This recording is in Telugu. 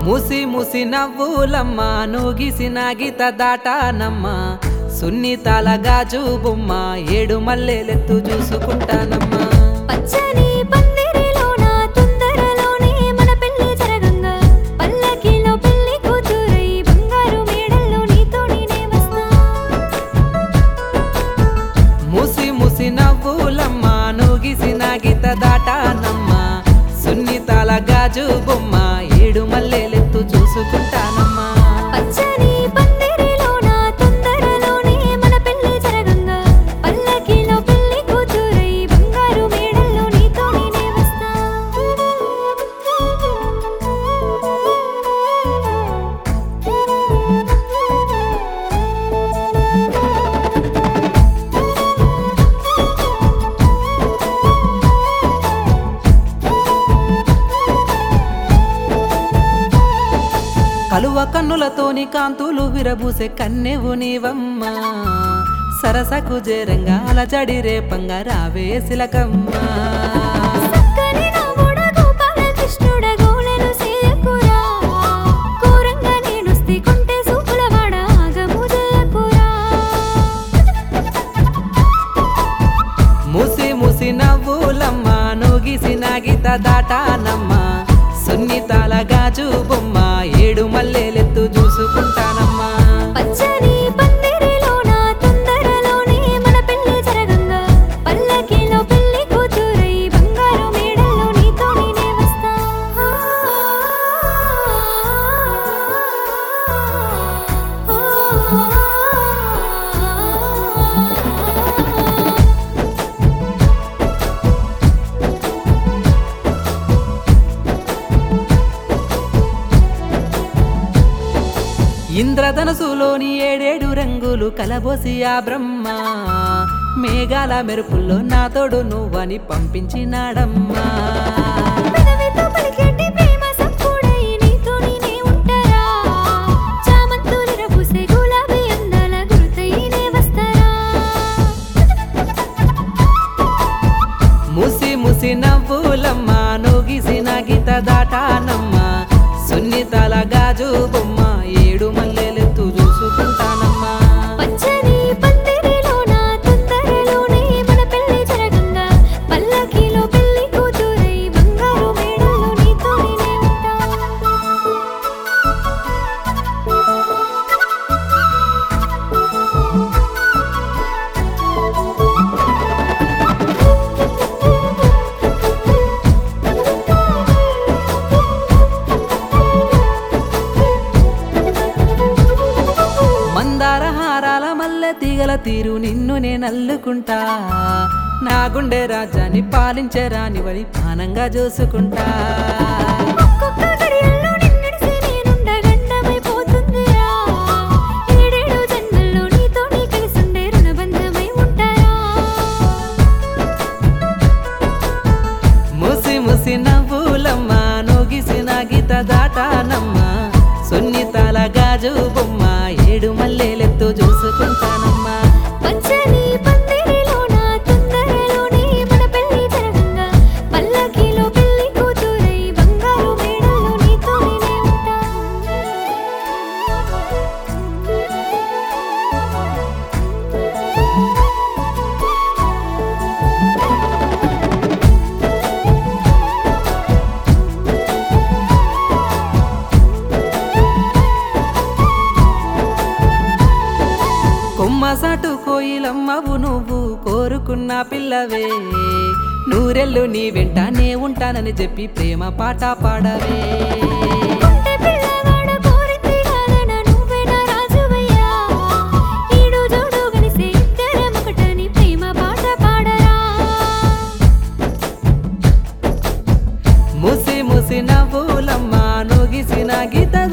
ముసి ముసి నవ్వులమ్మ నూగిసిన గీత దాటానమ్మ సున్నితాల గాజు బొమ్మ ఏడు మల్లెలెత్తు చూసుకుంటానమ్మా పచ్చని పందిరిలోన తొందరలోనే మన పెళ్లి జరగంగా పల్లకిలో పెళ్లి కూతురై బంగారు మేడల్లో నీతో నేనే వస్తా ముసి ముసి నవ్వులమ్మ నూగిసిన గీత దాటానమ్మ సున్నితాల గాజు బొమ్మ ఏడు మల్లెలెత్తు చూసుకుంటానమ్మా పచ్చని పందిరిలోన తొందరలోనే మన పెళ్లి జరగంగా పల్లకిలో పెళ్లి కూతురై బంగారు మేడల్లో నీతో నేనే వస్తా కలువ కన్నులతోని కాంతులు విరబూసే కన్నెవు నీవమ్మా సరసకు జేరంగా అలజడి రేపంగా రావే సిలకమ్మా చక్కని నవ్వుడ గోపాల కృష్ణుడ గోలెను సేయకురా కోరంగా నేనొస్తే కొంటే సూపులవాడ ఆగము జయకురా ముసి ముసి నవ్వులమ్మ నూగిసిన గీత దాటానమ్మా సున్నితాల గాజు బొమ్మ ఏడు మల్లెలెత్తు చూసుకుంటానమ్మా పచ్చని పందిరిలోన తొందరలోనే మన పెళ్లి జరగంగా పల్లకిలో పెళ్లి కూతురై బంగారు మేడల్లో నీతో నేనే వస్తా ఇంద్రధనసులోని ఏడేడు రంగులు కలబోసి ఆ బ్రహ్మ మేఘాల మెరుపుల్లో నా తోడు నువ్వని పంపించినాడమ్మా పెదవితో పలికేటి ప్రేమ సంపుడై నీతో నేనే ఉంటారా చామంతులు రబూసే గులాబీ అందాల గుర్తై నే వస్తారా ముసి ముసి నవ్వులమ్మ నూగిసిన గీత దాటానమ్మా సున్నితాల గాజు బొమ్మ ఏడు మల్లెలెత్తు చూసుకుంటానమ్మా పచ్చని పందిరిలోన తొందరలోనే మన పెళ్లి జరగంగా పల్లకిలో పెళ్లి కూతురై బంగారు మేడల్లో నీతో నేనే ఉంటా మందార హారాల మల్లె తీగల తీరు నిన్ను నేను అల్లుకుంటా నా గుండె రాజ్యాన్ని పాలించే రానివని పానంగా చూసుకుంటా ఒక్కొక్క గడియల్లో నిన్నడిసి నేనుండ గండమైపోతుందిరా ఏడేడు జన్మల్లో నీతోనే కలిసుండే రుణబంధమై ఉంటారా ముసి ముసి నవ్వులమ్మ నూగిసిన గీత దాటానమ్మా సున్నితాల గాజు బొమ్మ ఏడు మల్లెలెత్తు చూసుకుంటానమ్మా పచ్చని పందిరిలోన తొందరలోనే మన పెళ్లి జరగంగా పల్లకిలో పెళ్లి కూతురై బంగారు మేడల్లో నీతో నేనే ఉంటా కొమ్మసాటు కోయిలమ్మవు నువ్వు కోరుకున్న పిల్లవే నూరెళ్ళు నీ వెంట నే ఉంటానని చెప్పి ప్రేమ పాట పాడవే కొంటె పిల్లవాడ కోరింది కాదన నువ్వే నా రాజువయ్యా ఈడు జోడు కలిసి ఇద్దరం ఒకటని ప్రేమ పాట పాడరా ముసి ముసి నవ్వులమ్మ నూగిసిన గీత